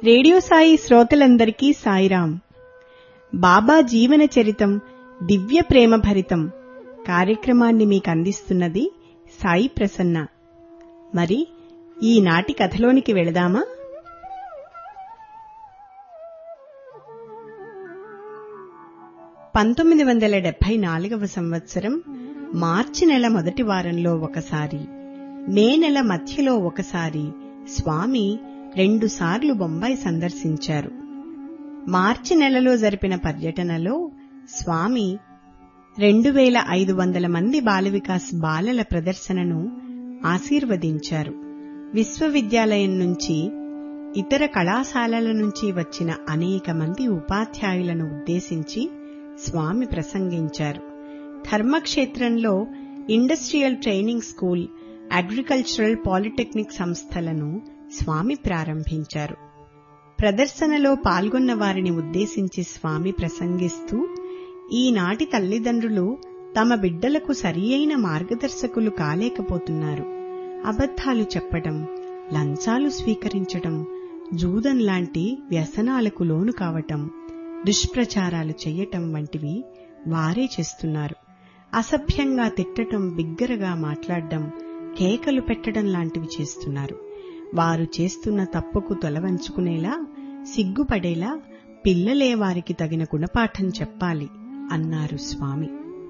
radio Sai శ్రోతలందరికీ సాయిరాం బాబా జీవన చరితం దివ్య ప్రేమ భరితం కార్యక్రమాన్ని మీకు అందిస్తున్నది సాయి ప్రసన్న మరి ఈనాటి కథలోనికి వెళదామా పంతొమ్మిది వందల డెబ్బై నాలుగవ సంవత్సరం మార్చి నెల మొదటి వారంలో ఒకసారి మే నెల మధ్యలో ఒకసారి స్వామి రెండుసార్లు బొంబాయి సందర్శించారు మార్చి నెలలో జరిపిన పర్యటనలో స్వామి రెండు వేల ఐదు వందల మంది బాలవికాస్ బాలల ప్రదర్శనను ఆశీర్వదించారు విశ్వవిద్యాలయం నుంచి ఇతర కళాశాలల నుంచి వచ్చిన అనేక మంది ఉపాధ్యాయులను ఉద్దేశించి స్వామి ప్రసంగించారు ధర్మక్షేత్రంలో industrial training school agricultural polytechnic సంస్థలను స్వామి ప్రారంభించారు ప్రదర్శనలో పాల్గొన్న వారిని ఉద్దేశించి స్వామి ప్రసంగిస్తూ ఈనాటి తల్లిదండ్రులు తమ బిడ్డలకు సరియైన మార్గదర్శకులు కాలేకపోతున్నారు అబద్ధాలు చెప్పటం లంచాలు స్వీకరించటం జూదం లాంటి వ్యసనాలకు లోను కావటం దుష్ప్రచారాలు చెయ్యటం వంటివి వారే చేస్తున్నారు అసభ్యంగా తిట్టటం బిగ్గరగా మాట్లాడడం కేకలు పెట్టడం లాంటివి చేస్తున్నారు వారు చేస్తున్న తప్పుకు తొలవంచుకునేలా సిగ్గుపడేలా పిల్లలే వారికి తగిన గుణపాఠం చెప్పాలి అన్నారు స్వామి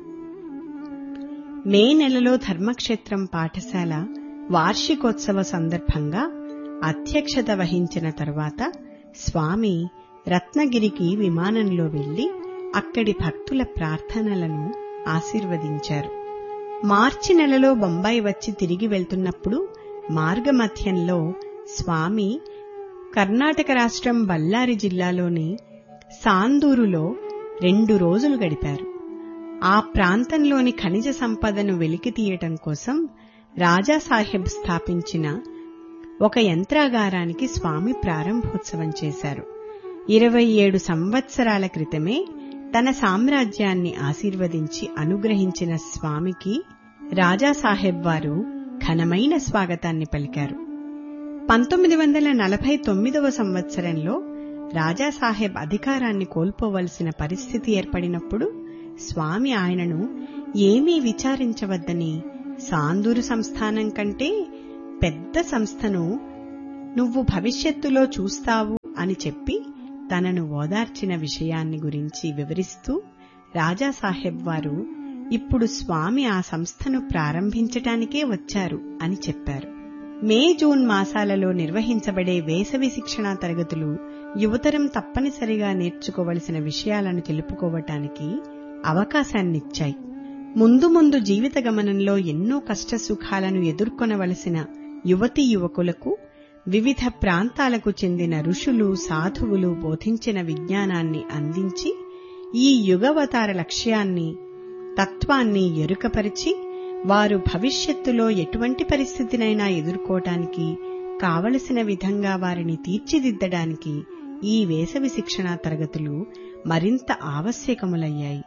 మే నెలలో ధర్మక్షేత్రం పాఠశాల వార్షికోత్సవ సందర్భంగా అధ్యక్షత వహించిన తరువాత స్వామి రత్నగిరికి విమానంలో వెళ్లి అక్కడి భక్తుల ప్రార్థనలను ఆశీర్వదించారు మార్చి నెలలో బొంబాయి వచ్చి తిరిగి వెళ్తున్నప్పుడు మార్గమధ్యంలో స్వామి కర్ణాటక రాష్ట్రం బళ్ళారి జిల్లాలోని సాందూరులో రెండు రోజులు గడిపారు ఆ ప్రాంతంలోని ఖనిజ సంపదను వెలికి తీయటం కోసం రాజాసాహెబ్ స్థాపించిన ఒక యంత్రాగారానికి స్వామి ప్రారంభోత్సవం చేశారు ఇరవై ఏడు సంవత్సరాల క్రితమే తన సామ్రాజ్యాన్ని ఆశీర్వదించి అనుగ్రహించిన స్వామికి రాజాసాహెబ్ వారు ఘనమైన స్వాగతాన్ని పలికారు పంతొమ్మిది వందల నలభై తొమ్మిదవ సంవత్సరంలో రాజాసాహెబ్ అధికారాన్ని కోల్పోవలసిన పరిస్థితి ఏర్పడినప్పుడు స్వామి ఆయనను ఏమీ విచారించవద్దని సాందూరు సంస్థానం కంటే పెద్ద సంస్థను నువ్వు భవిష్యత్తులో చూస్తావు అని చెప్పి తనను ఓదార్చిన విషయాన్ని గురించి వివరిస్తూ రాజాసాహెబ్ వారు ఇప్పుడు స్వామి ఆ సంస్థను ప్రారంభించటానికే వచ్చారు అని చెప్పారు మే జూన్ మాసాలలో నిర్వహించబడే వేసవి శిక్షణా తరగతులు యువతరం తప్పనిసరిగా నేర్చుకోవలసిన విషయాలను తెలుపుకోవటానికి అవకాశాన్నిచ్చాయి ముందు ముందు జీవిత గమనంలో ఎన్నో కష్టసుఖాలను ఎదుర్కొనవలసిన యువతీ యువకులకు వివిధ ప్రాంతాలకు చెందిన ఋషులు సాధువులు బోధించిన విజ్ఞానాన్ని అందించి ఈ యుగవతార లక్ష్యాన్ని తత్వాన్ని ఎరుకపరిచి వారు భవిష్యత్తులో ఎటువంటి పరిస్థితినైనా ఎదుర్కోవటానికి కావలసిన విధంగా వారిని తీర్చిదిద్దడానికి ఈ వేసవి శిక్షణా తరగతులు మరింత ఆవశ్యకములయ్యాయి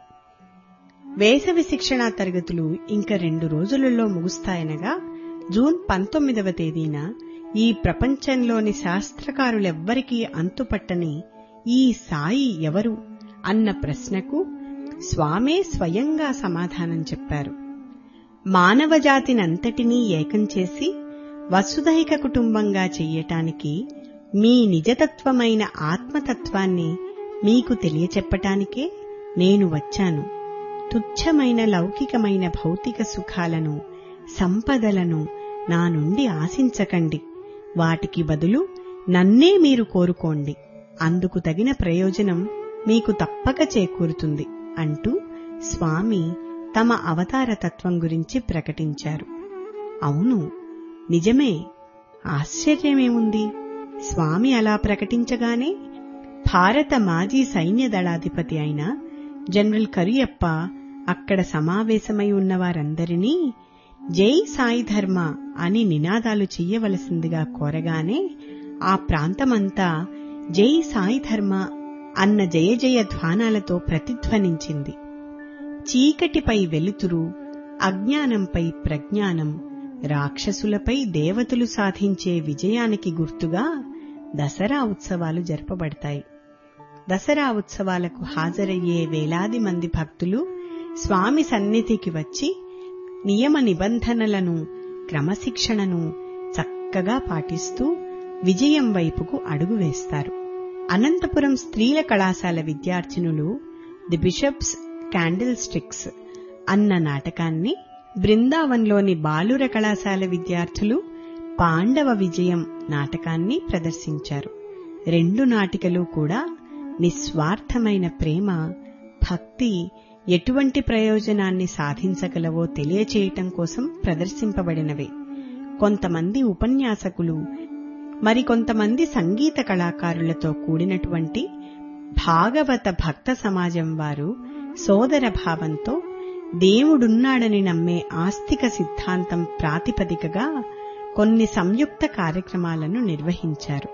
వేసవి శిక్షణా తరగతులు ఇంక రెండు రోజులలో ముగుస్తాయనగా జూన్ పంతొమ్మిదవ తేదీన ఈ ప్రపంచంలోని శాస్త్రకారులెవ్వరికీ అంతుపట్టని ఈ సాయి ఎవరు అన్న ప్రశ్నకు స్వామే స్వయంగా సమాధానం చెప్పారు మానవజాతినంతటినీ ఏకం చేసి వసుధైక కుటుంబంగా చెయ్యటానికి మీ నిజతత్వమైన ఆత్మతత్వాన్ని మీకు తెలియచెప్పటానికే నేను వచ్చాను తుచ్చమైన లౌకికమైన భౌతిక సుఖాలను సంపదలను నా నుండి ఆశించకండి వాటికి బదులు నన్నే మీరు కోరుకోండి అందుకు తగిన ప్రయోజనం మీకు తప్పక చేకూరుతుంది అంటూ స్వామి తమ అవతార తత్వం గురించి ప్రకటించారు అవును నిజమే ఆశ్చర్యమేముంది స్వామి అలా ప్రకటించగానే భారత మాజీ సైన్య దళాధిపతి అయిన జనరల్ కరియప్ప అక్కడ సమావేశమై ఉన్న వారందరినీ జై సాయి ధర్మ అని నినాదాలు చెయ్యవలసిందిగా కోరగానే ఆ ప్రాంతమంతా జై సాయి ధర్మ అన్న జయ జయ ధ్వానాలతో ప్రతిధ్వనించింది చీకటిపై వెలుతురు అజ్ఞానంపై ప్రజ్ఞానం రాక్షసులపై దేవతలు సాధించే విజయానికి గుర్తుగా దసరా ఉత్సవాలు జరపబడతాయి దసరా ఉత్సవాలకు హాజరయ్యే వేలాది మంది భక్తులు స్వామి సన్నిధికి వచ్చి నియమ నిబంధనలను క్రమశిక్షణను చక్కగా పాటిస్తూ విజయం వైపుకు అడుగు వేస్తారు అనంతపురం స్త్రీల కళాశాల విద్యార్థినులు ది బిషప్స్ క్యాండిల్ స్టిక్స్ అన్న నాటకాన్ని బృందావన్లోని బాలుర కళాశాల విద్యార్థులు పాండవ విజయం నాటకాన్ని ప్రదర్శించారు రెండు నాటికలు కూడా నిస్వార్థమైన ప్రేమ భక్తి ఎటువంటి ప్రయోజనాన్ని సాధించగలవో తెలియచేయటం కోసం ప్రదర్శింపబడినవే కొంతమంది ఉపన్యాసకులు మరికొంతమంది సంగీత కళాకారులతో కూడినటువంటి భాగవత భక్త సమాజం వారు సోదర భావంతో దేవుడున్నాడని నమ్మే ఆస్తిక సిద్ధాంతం ప్రాతిపదికగా కొన్ని సంయుక్త కార్యక్రమాలను నిర్వహించారు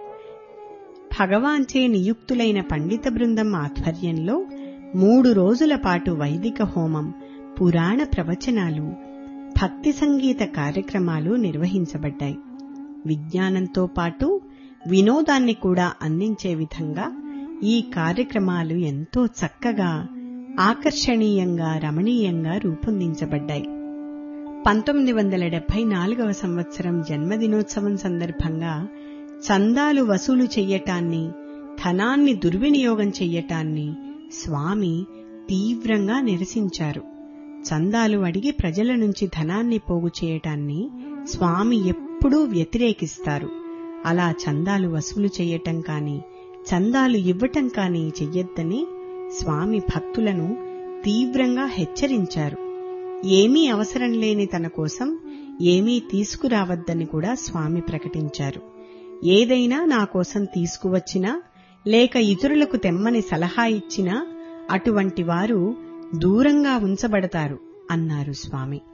భగవాన్చే నియుక్తులైన పండిత బృందం ఆధ్వర్యంలో మూడు రోజుల పాటు వైదిక హోమం పురాణ ప్రవచనాలు భక్తి సంగీత కార్యక్రమాలు నిర్వహించబడ్డాయి విజ్ఞానంతో పాటు వినోదాన్ని కూడా అందించే విధంగా ఈ కార్యక్రమాలు ఎంతో చక్కగా ఆకర్షణీయంగా రమణీయంగా రూపొందించబడ్డాయి పంతొమ్మిది వందల డెబ్బై నాలుగవ సంవత్సరం జన్మదినోత్సవం సందర్భంగా చందాలు వసూలు చెయ్యటాన్ని ధనాన్ని దుర్వినియోగం చెయ్యటాన్ని స్వామి తీవ్రంగా నిరసించారు చందాలు అడిగి ప్రజల నుంచి ధనాన్ని పోగు చేయటాన్ని స్వామి ఎప్పుడూ వ్యతిరేకిస్తారు అలా చందాలు వసూలు చెయ్యటం కాని చందాలు ఇవ్వటం కాని చెయ్యొద్దని స్వామి భక్తులను తీవ్రంగా హెచ్చరించారు ఏమీ అవసరం లేని తన కోసం ఏమీ తీసుకురావద్దని కూడా స్వామి ప్రకటించారు ఏదైనా నా కోసం తీసుకువచ్చినా లేక ఇతరులకు తెమ్మని సలహా ఇచ్చినా అటువంటి వారు దూరంగా ఉంచబడతారు అన్నారు స్వామి